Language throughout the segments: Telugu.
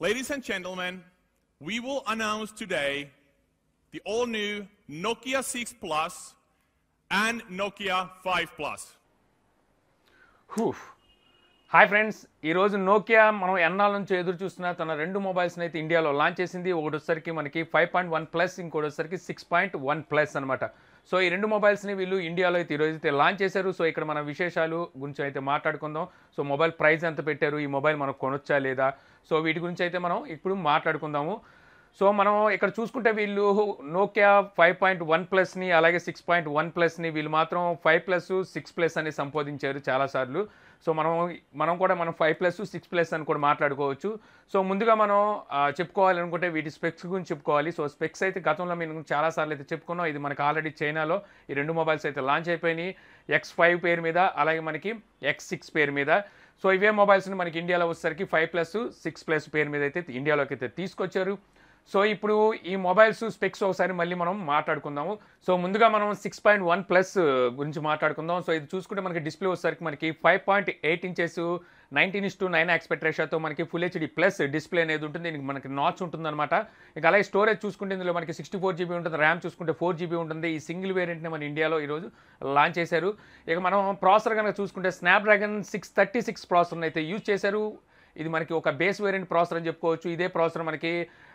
Ladies and gentlemen, we will announce today the all new Nokia 6 Plus and Nokia 5 Plus. హూఫ్ హాయ్ ఫ్రెండ్స్ ఈరోజు నోకియా మనం ఎన్నాళ్ళ నుంచి ఎదురు చూస్తున్న తన రెండు మొబైల్స్ని అయితే ఇండియాలో లాంచ్ చేసింది ఒకటి వచ్చరికి మనకి ఫైవ్ పాయింట్ వన్ ప్లస్ ఇంకోటి వచ్చరికి సిక్స్ పాయింట్ వన్ ప్లస్ అనమాట సో ఈ రెండు మొబైల్స్ని వీళ్ళు ఇండియాలో అయితే ఈరోజు అయితే లాంచ్ చేశారు సో ఇక్కడ మన విశేషాలు గురించి అయితే మాట్లాడుకుందాం సో మొబైల్ ప్రైస్ ఎంత పెట్టారు ఈ మొబైల్ మనం కొనొచ్చా లేదా సో వీటి గురించి అయితే మనం ఇప్పుడు మాట్లాడుకుందాము సో మనం ఇక్కడ చూసుకుంటే వీళ్ళు నోకియా ఫైవ్ పాయింట్ వన్ ప్లస్ని అలాగే సిక్స్ పాయింట్ వన్ ప్లస్ని వీళ్ళు మాత్రం ఫైవ్ ప్లస్ సిక్స్ ప్లస్ అని సంబోధించారు చాలాసార్లు సో మనం మనం కూడా మనం ఫైవ్ ప్లస్ సిక్స్ ప్లస్ అని కూడా మాట్లాడుకోవచ్చు సో ముందుగా మనం ఆ, చెప్పుకోవాలనుకుంటే వీటి స్పెక్స్ గురించి చెప్పుకోవాలి సో స్పెక్స్ అయితే గతంలో మేము చాలాసార్లు అయితే చెప్పుకున్నాం ఇది మనకి ఆల్రెడీ చైనాలో ఈ రెండు మొబైల్స్ అయితే లాంచ్ అయిపోయినాయి ఎక్స్ ఫైవ్ పేరు మీద అలాగే మనకి ఎక్స్ సిక్స్ పేరు మీద సో ఇవే మొబైల్స్ని మనకి ఇండియాలో వచ్చేసరికి ఫైవ్ ప్లస్ సిక్స్ ప్లస్ పేరు మీద అయితే ఇండియాలోకి అయితే తీసుకొచ్చారు సో ఇప్పుడు ఈ మొబైల్స్ స్పెక్స్ ఒకసారి మళ్ళీ మనం మాట్లాడుకుందాము సో ముందుగా మనం సిక్స్ పాయింట్ వన్ ప్లస్ గురించి మాట్లాడుకుందాం సో ఇది చూసుకుంటే మనకి డిస్ప్లే వచ్చేసరికి మనకి five point eight inches nineteen is to nine expect రేషియోతో మనకి ఫుల్ హెచ్డి ప్లస్ డిస్ప్లే అనేది ఉంటుంది దీనికి మనకి నాచ్ ఉంటుందన్నమాట ఇక అలాగే స్టోరేజ్ చూసుకుంటే ఇందులో మనకి సిక్స్టీ ఫోర్ జీబీ ఉంటుంది ర్యామ్ చూసుకుంటే ఫోర్ జీబీ ఉంటుంది ఈ సింగిల్ వేరియంట్ని మన ఇండియాలో ఈరోజు లాంచ్ చేశారు ఇక మనం ప్రాసెసర్ కనుక చూసుకుంటే స్నాప్డ్రాగన్ సిక్స్ థర్టీ సిక్స్ ప్రాసెసర్ని అయితే యూజ్ చేశారు ఇది మనకి ఒక బేస్ వేరియంట్ ప్రాసెసర్ అని చెప్పుకోవచ్చు ఇదే ప్రాసెసర్ మనకి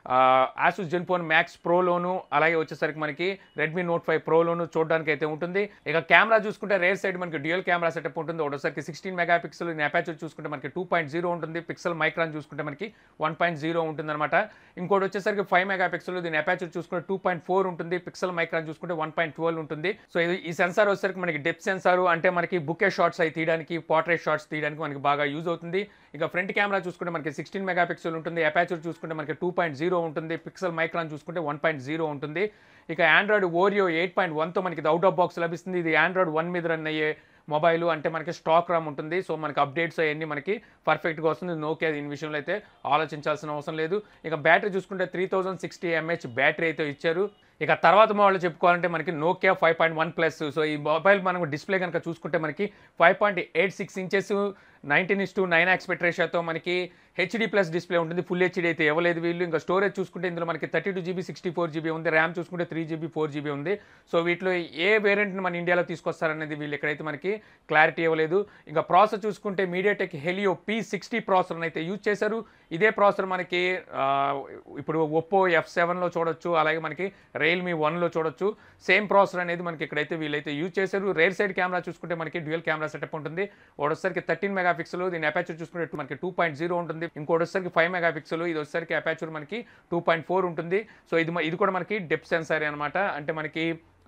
ఆసూస్ జెన్ఫోన్ మ్యాక్స్ ప్రోలోను అలాగే వచ్చేసరికి మనకి రెడ్మీ నోట్ ఫైవ్ ప్రోలోను చూడడానికి అయితే ఉంటుంది ఇక కెమెరా చూసుకుంటే రేర్ సైడ్ మనకి డ్యూయల్ కెమెరా సెటప్ ఉంటుంది ఒకటోసరికి సిక్స్టీన్ మెగా పిక్సెల్ అపాచర్ చూసుకుంటే మనకి టూ పాయింట్ జీరో ఉంటుంది పిక్సెల్ మైక్రాన్ చూసుకుంటే మనకి వన్ పాయింట్ జీరో ఉంటుంది అనమాట ఇంకోటి వచ్చేసరికి ఫైవ్ మెగా పిక్సెల్ దీని అపాచర్ చూసుకుంటే టూ పాయింట్ ఫోర్ ఉంటుంది పిక్సెల్ మైక్రాన్ చూసుకుంటే వన్ పాయింట్ ట్వెల్వ్ ఉంటుంది సో ఇది ఈ సెన్సార్ వచ్చేసరికి మనకి డెప్ సెన్సార్ అంటే మనకి బుకే షాట్స్ అయి తీయడానికి పోర్ట్రేట్ షాట్స్ తీయడానికి మనకి బాగా యూజ్ అవుతుంది ఇక ఫ్రంట్ కెమెరా చూసుకుంటే మనకి సిక్స్టీన్ మెగా పిక్సెల్ ఉంటుంది అపాచర్ చూసుకుంటే మనకి టూ పాయింట్ జీరో ఉంటుంది పిక్సెల్ మైక్రాన్ చూసుకుంటే వన్ పాయింట్ జీరో ఉంటుంది ఇక ఆండ్రాయిడ్ ఓరియో ఎయిట్ పాయింట్ వన్తో మనకి అవుట్ ఆఫ్ బాక్స్ లభిస్తుంది ఇది ఆండ్రాయిడ్ వన్ మీద రన్ అయ్యే మొబైల్ అంటే మనకి స్టాక్ రామ్ ఉంటుంది సో మనకి అప్డేట్స్ అవన్నీ మనకి పర్ఫెక్ట్గా వస్తుంది నోకియా దీని విషయంలో అయితే ఆలోచించాల్సిన అవసరం లేదు ఇక బ్యాటరీ చూసుకుంటే three thousand sixty MH battery అయితే ఇచ్చారు ఇక తర్వాత మోడల్ చెప్పుకోవాలంటే మనకి Nokia five point one plus so ఈ మొబైల్ మనం డిస్ప్లే కనుక చూసుకుంటే మనకి five point eight six inches nineteen is to nine expect రేషియోతో మనకి హెచ్డీ ప్లస్ డిస్ప్లే ఉంటుంది ఫుల్ హెచ్డీ అయితే ఇవ్వలేదు వీళ్ళు ఇంకా స్టోరేజ్ చూసుకుంటే ఇందులో మనకి thirty two GB sixty four GB ఉంది ర్యామ్ చూసుకుంటే త్రీ జీబీ ఫోర్ జీబీ ఉంది సో వీటిలో ఏ వేరియంట్ని మన ఇండియాలో తీసుకొస్తారనేది వీళ్ళు ఎక్కడైతే మనకి క్లారిటీ ఇవ్వలేదు ఇంకా ప్రాసెసర్ చూసుకుంటే మీడియాటెక్ హెలియో పీ సిక్స్టీ ప్రాసెసర్ని అయితే యూజ్ చేశారు ఇదే ప్రాసెసర్ మనకి ఆ, ఇప్పుడు ఒప్పో ఎఫ్ సెవెన్లో చూడొచ్చు అలాగే మనకి రియల్మీ వన్లో చూడొచ్చు సేమ్ ప్రాసెసర్ అనేది మనకి ఇక్కడైతే వీళ్ళైతే యూజ్ చేశారు రేర్ సైడ్ కెమెరా చూసుకుంటే మనకి డ్యూయల్ కెమెరా సెటప్ ఉంటుంది ఒకటోసరికి థర్టీన్ మెగా పిక్సెల్ దీని అపాచర్ చూసుకుంటే మనకి టూ పాయింట్ జీరో ఉంటుంది ఇంకోటి వచ్చేసరికి ఫైవ్ మెగా పిక్సెల్ ఇది వచ్చేసరికి అపాచర్ మనకి టూ పాయింట్ ఫోర్ ఉంటుంది సో ఇది మ- ఇది కూడా మనకి డెప్ సెన్సార్ అనమాట అంటే మనకి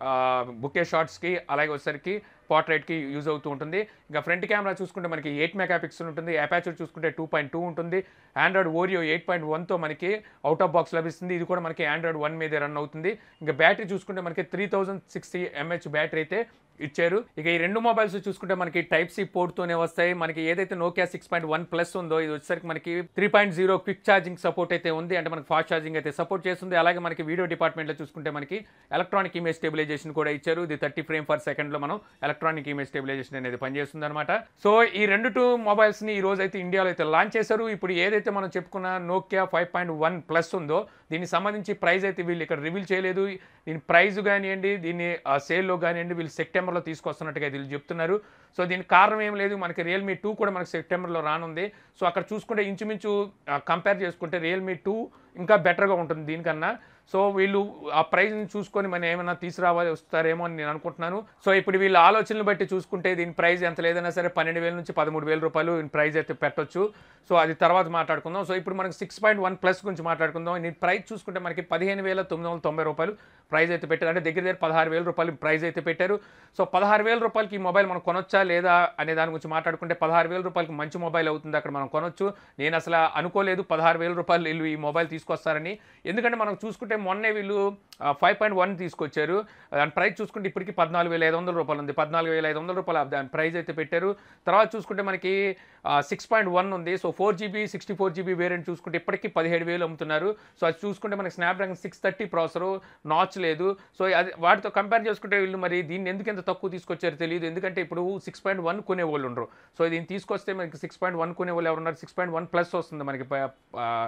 బుకే షాట్స్కి అలాగే వచ్చేసరికి పోర్ట్రేట్కి యూజ్ అవుతూ ఉంటుంది ఇంకా ఫ్రంట్ కెమెరా చూసుకుంటే మనకి ఎయిట్ మెగా పిక్సెల్ ఉంటుంది అపాచర్ చూసుకుంటే టూ పాయింట్ టూ ఉంటుంది ఆండ్రాయిడ్ ఓరియో ఎయిట్ పాయింట్ వన్తో మనకి అవుట్ ఆఫ్ బాక్స్ లభిస్తుంది ఇది కూడా మనకి ఆండ్రాయిడ్ వన్ మీదే రన్ అవుతుంది ఇంకా బ్యాటరీ చూసుకుంటే మనకి three thousand sixty MH battery అయితే ఇచ్చారు ఇక ఈ రెండు మొబైల్స్ చూసుకుంటే మనకి టైప్ సి పోర్ట్తోనే వస్తాయి మనకి ఏదైతే Nokia six point one plus ఉందో ఇది వచ్చేసరికి మనకి three point zero quick charging support అయితే ఉంది అంటే మనకి ఫాస్ట్ ఛార్జింగ్ అయితే సపోర్ట్ చేస్తుంది అలాగే మనకి వీడియో డిపార్ట్మెంట్లో చూసుకుంటే మనకి ఎలక్ట్రానిక్ ఇమేజ్ స్టెబిలైజేషన్ కూడా ఇచ్చారు ఇది థర్టీ ఫ్రేమ్ పర్ సెకండ్లో మనం ఎలక్ట్రానిక్ ఇమేజ్ స్టెబిలైజేషన్ అనేది పనిచేస్తుంది అనమాట సో ఈ రెండు టూ మొబైల్స్ని ఈ రోజు అయితే ఇండియాలో అయితే లాంచ్ చేశారు ఇప్పుడు ఏదైతే మనం చెప్పుకున్న Nokia five point one plus ఉందో దీనికి సంబంధించి ప్రైస్ అయితే వీళ్ళు ఇక్కడ రివీల్ చేయలేదు దీని ప్రైస్ కానివ్వండి దీన్ని సేల్లో కానివ్వండి వీళ్ళు సెప్టెంబర్లో తీసుకొస్తున్నట్టుగా వీళ్ళు చెప్తున్నారు సో దీనికి కారణం ఏం లేదు మనకి రియల్మీ టూ కూడా మనకి సెప్టెంబర్లో రానుంది సో అక్కడ చూసుకుంటే ఇంచుమించు కంపేర్ చేసుకుంటే రియల్మీ టూ ఇంకా బెటర్గా ఉంటుంది దీనికన్నా సో వీళ్ళు ఆ ప్రైజ్ని చూసుకొని మనం ఏమైనా తీసుకురావాలి వస్తారేమో అని నేను అనుకుంటున్నాను సో ఇప్పుడు వీళ్ళ ఆలోచనలు బట్టి చూసుకుంటే దీని ప్రైస్ ఎంత లేదన్నా సరే పన్నెండు వేల నుంచి పదమూడు వేల రూపాయలు దీని ప్రైస్ అయితే పెట్టొచ్చు సో అది తర్వాత మాట్లాడుకుందాం సో ఇప్పుడు మనకి సిక్స్ పాయింట్ వన్ ప్లస్ గురించి మాట్లాడుకుందాం దీని ప్రైస్ చూసుకుంటే మనకి పదిహేను వేల తొమ్మిది వందల తొంభై రూపాయలు ప్రైస్ అయితే పెట్టారు అంటే దగ్గర దగ్గర పదహారు వేల రూపాయలు ప్రైస్ అయితే పెట్టారు సో పదహారు వేల రూపాయలకి ఈ మొబైల్ మనం కొనొచ్చా లేదా అనే దాని గురించి మాట్లాడుకుంటే పదహారు వేల రూపాయలకి మంచి మొబైల్ అవుతుంది అక్కడ మనం కొనొచ్చు నేను అసలు అనుకోలేదు పదహారు వేల రూపాయలు వీళ్ళు ఈ మొబైల్ తీసుకొస్తారని ఎందుకంటే మనం చూసుకుంటే మొన్నే వీళ్ళు ఫైవ్ పాయింట్ వన్ తీసుకొచ్చారు దాని ప్రైస్ చూసుకుంటే ఇప్పటికి పద్నాలుగు వేల ఐదు వందల రూపాయలు ఉంది పద్నాలుగు వేల ఐదు వందల రూపాయలు దాని ప్రైస్ అయితే పెట్టారు తర్వాత చూసుకుంటే మనకి సిక్స్ పాయింట్ వన్ ఉంది so four GB sixty four GB variant చూసుకుంటే ఇప్పటికీ పదిహేడు వేలు అమ్ముతున్నారు సో అది చూసుకుంటే మనకి Snapdragon six thirty processor notch లేదు సో అది వాటితో కంపేర్ చేసుకుంటే వీళ్ళు మరి దీన్ని ఎందుకు ఎంత తక్కువ తీసుకొచ్చారో తెలియదు ఎందుకంటే ఇప్పుడు సిక్స్ పాయింట్ వన్ కొనే వాళ్ళు ఉండరు సో దీన్ని తీసుకొస్తే మనకి సిక్స్ పాయింట్ వన్ కొనే వాళ్ళు ఎవరున్నారు సిక్స్ పాయింట్ వన్ ప్లస్ వస్తుంది మనకి ప- ప-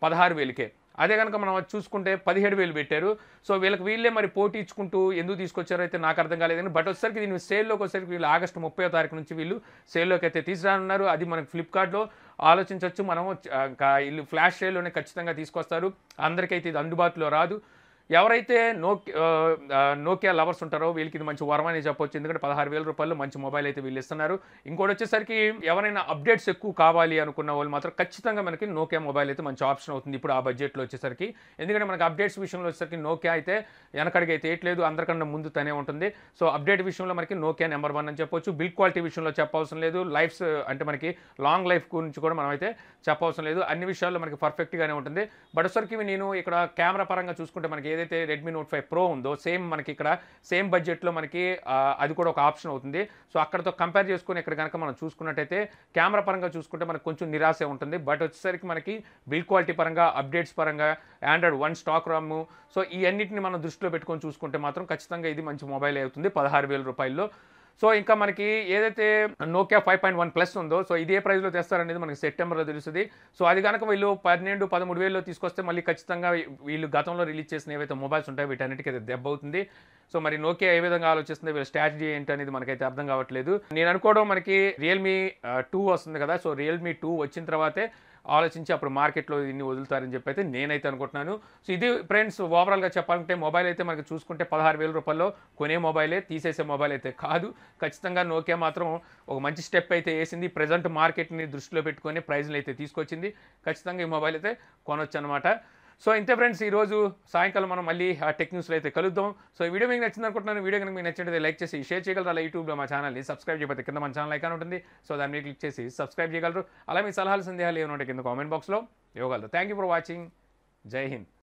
పదహారు వేలకే అదే కనుక మనం అది చూసుకుంటే పదిహేడు వేలు పెట్టారు సో వీళ్ళకి వీళ్ళే మరి పోటీ ఇచ్చుకుంటూ ఎందుకు తీసుకొచ్చారో అయితే నాకు అర్థం కాలేదని బట్ వచ్చేసరికి దీని సేల్లోకి వచ్చేసరికి వీళ్ళు ఆగస్టు ముప్పై తారీఖు నుంచి వీళ్ళు సేల్లోకి అయితే తీసుకురానున్నారు అది మనకి ఫ్లిప్కార్ట్లో ఆలోచించవచ్చు మనము ఆ, ఇంకా వీళ్ళు ఫ్లాష్ సేల్లోనే ఖచ్చితంగా తీసుకొస్తారు అందరికైతే ఇది అందుబాటులో రాదు ఎవరైతే నోకి నోకియా లవర్స్ ఉంటారో వీళ్ళకి ఇది మంచి వరం అని చెప్పొచ్చు ఎందుకంటే పదహారు వేల రూపాయలు మంచి మొబైల్ అయితే వీళ్ళు ఇస్తున్నారు ఇంకోటి వచ్చేసరికి ఎవరైనా అప్డేట్స్ ఎక్కువ కావాలి అనుకున్న వాళ్ళు మాత్రం ఖచ్చితంగా మనకి నోకియా మొబైల్ అయితే మంచి ఆప్షన్ అవుతుంది ఇప్పుడు ఆ బడ్జెట్లో వచ్చేసరికి ఎందుకంటే మనకి అప్డేట్స్ విషయంలో వచ్చేసరికి నోకియా అయితే వెనకడికి అయితే ఏట్లేదు అందరికన్నా ముందు తనే ఉంటుంది సో అప్డేట్ విషయంలో మనకి నోకియా నెంబర్ వన్ అని చెప్పొచ్చు బిల్డ్ క్వాలిటీ విషయంలో చెప్పవసరం లేదు లైఫ్స్ అంటే మనకి లాంగ్ లైఫ్ గురించి కూడా మనం అయితే చెప్పవసరం లేదు అన్ని విషయాల్లో మనకి పర్ఫెక్ట్గానే ఉంటుంది బట్ వచ్చరికి నేను ఇక్కడ కెమెరా పరంగా చూసుకుంటే మనకి ఏదైతే రెడ్మీ నోట్ ఫైవ్ ప్రో ఉందో సేమ్ మనకి ఇక్కడ సేమ్ బడ్జెట్లో మనకి ఆ, అది కూడా ఒక ఆప్షన్ అవుతుంది సో అక్కడతో కంపేర్ చేసుకుని ఇక్కడ కనుక మనం చూసుకున్నట్టయితే కెమెరా పరంగా చూసుకుంటే మనకు కొంచెం నిరాశ ఉంటుంది బట్ వచ్చేసరికి మనకి బిల్డ్ క్వాలిటీ పరంగా అప్డేట్స్ పరంగా Android one stock ROM so ఈ అన్నిటిని మనం దృష్టిలో పెట్టుకొని చూసుకుంటే మాత్రం ఖచ్చితంగా ఇది మంచి మొబైల్ అవుతుంది పదహారు వేల రూపాయల్లో సో ఇంకా మనకి ఏదైతే Nokia five point one plus ఉందో సో ఇదే ప్రైస్లో తెస్తారనేది మనకి సెప్టెంబర్లో తెలుస్తుంది సో అది కనుక వీళ్ళు పన్నెండు పదమూడు వేలలో తీసుకొస్తే మళ్ళీ ఖచ్చితంగా వీళ్ళు గతంలో రిలీజ్ చేసిన ఏవైతే మొబైల్స్ ఉంటాయో వీటన్నిటికీ అయితే దెబ్బ అవుతుంది సో మరి నోకియా ఏ విధంగా ఆలోచిస్తుంది వీళ్ళ స్ట్రాటజీ ఏంటి అనేది మనకైతే అర్థం కావట్లేదు నేను అనుకోవడం మనకి రియల్మీ టూ వస్తుంది కదా సో రియల్మీ టూ వచ్చిన తర్వాతే ఆలోచించి అప్పుడు మార్కెట్లో దీన్ని వదులుతారని చెప్పి అయితే నేనైతే అనుకుంటున్నాను సో ఇది ఫ్రెండ్స్ ఓవరాల్గా చెప్పాలంటే మొబైల్ అయితే మనకి చూసుకుంటే పదహారు వేల రూపాయల్లో కొనే మొబైలే తీసేసే మొబైల్ అయితే కాదు ఖచ్చితంగా నోకియా మాత్రం ఒక మంచి స్టెప్ అయితే వేసింది ప్రజెంట్ మార్కెట్ని దృష్టిలో పెట్టుకొని ప్రైజ్లు అయితే తీసుకొచ్చింది ఖచ్చితంగా ఈ మొబైల్ అయితే కొనొచ్చు అనమాట సో ఇంతే ఫ్రెండ్స్ ఈ రోజు సాయంకాలం మనం మళ్ళీ ఆ టెక్ న్యూస్లో అయితే కలుద్దాం సో ఈ వీడియో మీకు నచ్చింది అనుకుంటున్నాను వీడియో కనుక మీకు నచ్చినట్లయితే లైక్ చేసి షేర్ చేయగలరు అలా యూట్యూబ్లో మా ఛానల్ని సబ్స్క్రైబ్ చేయకపోతే కింద మన ఛానల్ ఐకాన్ ఉంటుంది సో దాన్ని మీరు క్లిక్ చేసి సబ్స్క్రైబ్ చేయగలరు అలా మీ సలహాలు సందేహాలు ఏమైనా ఉంటే కింద కామెంట్ బాక్స్లో ఇవ్వగలరు థ్యాంక్ యూ ఫర్ వాచింగ్ జై హింద్